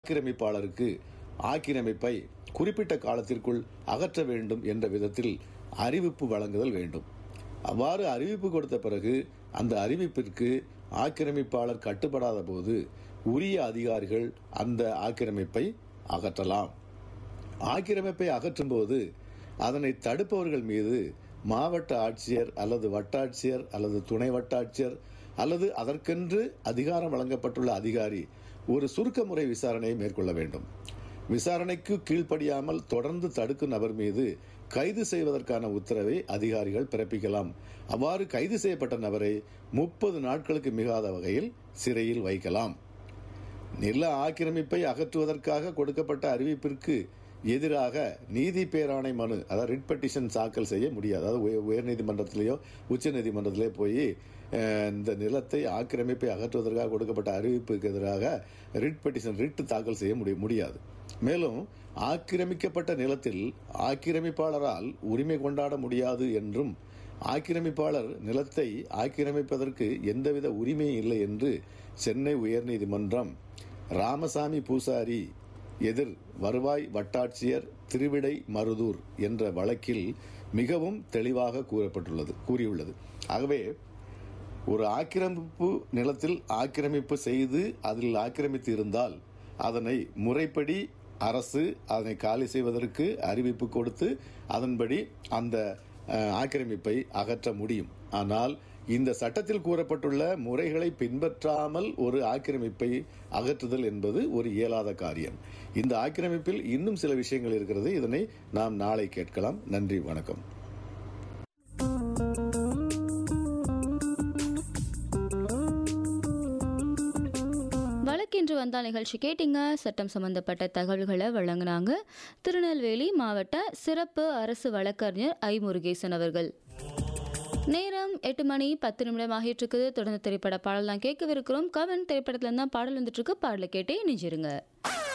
ஆக்கிரமிப்பாளருக்கு ஆக்கிரமிப்பை குறிப்பிட்ட காலத்திற்குள் அகற்ற வேண்டும் என்ற விதத்தில் அறிவிப்பு வழங்குதல் வேண்டும் அவ்வாறு அறிவிப்பு கொடுத்த பிறகு அந்த அறிவிப்பிற்கு ஆக்கிரமிப்பாளர் கட்டுப்படாத போது உரிய அதிகாரிகள் அந்த ஆக்கிரமிப்பை அகற்றலாம் ஆக்கிரமிப்பை அகற்றும் போது அதனை தடுப்பவர்கள் மீது மாவட்ட ஆட்சியர் அல்லது வட்டாட்சியர் அல்லது துணை வட்டாட்சியர் அல்லது அதற்கென்று அதிகாரம் வழங்கப்பட்டுள்ள அதிகாரி ஒரு சுருக்க முறை விசாரணையை மேற்கொள்ள வேண்டும் விசாரணைக்கு கீழ்ப்படியாமல் தொடர்ந்து தடுக்கும் நபர் மீது கைது செய்வதற்கான உத்தரவை அதிகாரிகள் பிறப்பிக்கலாம் அவ்வாறு கைது செய்யப்பட்ட நபரை முப்பது நாட்களுக்கு மிகாத வகையில் சிறையில் வைக்கலாம் நில ஆக்கிரமிப்பை அகற்றுவதற்காக கொடுக்கப்பட்ட அறிவிப்பிற்கு எதிராக நீதி பேராணை மனு அதாவது ரிட் பெட்டிஷன் தாக்கல் செய்ய முடியாது அதாவது உய- உயர்நீதிமன்றத்திலேயோ உச்ச நீதிமன்றத்திலேயோ போய் அஹ், இந்த நிலத்தை ஆக்கிரமிப்பை அகற்றுவதற்காக கொடுக்கப்பட்ட அறிவிப்புக்கு எதிராக ரிட் பெட்டிஷன் ரிட் தாக்கல் செய்ய முடிய முடியாது மேலும் ஆக்கிரமிக்கப்பட்ட நிலத்தில் ஆக்கிரமிப்பாளரால் உரிமை கொண்டாட முடியாது என்றும் ஆக்கிரமிப்பாளர் நிலத்தை ஆக்கிரமிப்பதற்கு எந்தவித உரிமையும் இல்லை என்று சென்னை உயர்நீதிமன்றம் ராமசாமி பூசாரி எதிர் வருவாய் வட்டாட்சியர் திருவிடை மருதூர் என்ற வழக்கில் மிகவும் தெளிவாக கூறப்பட்டுள்ளது கூறியுள்ளது ஆகவே ஒரு ஆக்கிரமிப்பு நிலத்தில் ஆக்கிரமிப்பு செய்து அதில் ஆக்கிரமித்து இருந்தால் அதனை முறைப்படி அரசு அதனை காலி செய்வதற்கு அறிவிப்பு கொடுத்து அதன்படி அந்த அஹ், ஆக்கிரமிப்பை அகற்ற முடியும் ஆனால் இந்த சட்டத்தில் கூறப்பட்டுள்ள முறைகளை பின்பற்றாமல் ஒரு ஆக்கிரமிப்பை அகற்றுதல் என்பது ஒரு இயலாத காரியம் இந்த ஆக்கிரமிப்பில் இன்னும் சில விஷயங்கள் இருக்கிறது இதனை நாம் நாளை கேட்கலாம் நன்றி வணக்கம் வழக்கென்று வந்தால் நிகழ்ச்சி கேட்டீங்க சட்டம் சம்பந்தப்பட்ட தகவல்களை வழங்கினாங்க திருநெல்வேலி மாவட்ட சிறப்பு அரசு வழக்கறிஞர் ஐ முருகேசன் அவர்கள் நேரம் எட்டு மணி பத்து நிமிடம் ஆகிட்டு இருக்குது தொடர்ந்து திரைப்பட பாடல் தான் கேட்கவிருக்கிறோம் கவன் திரைப்படத்துல தான் பாடல் வந்துட்டு இருக்கு பாடலை கேட்டே நினைச்சிருங்க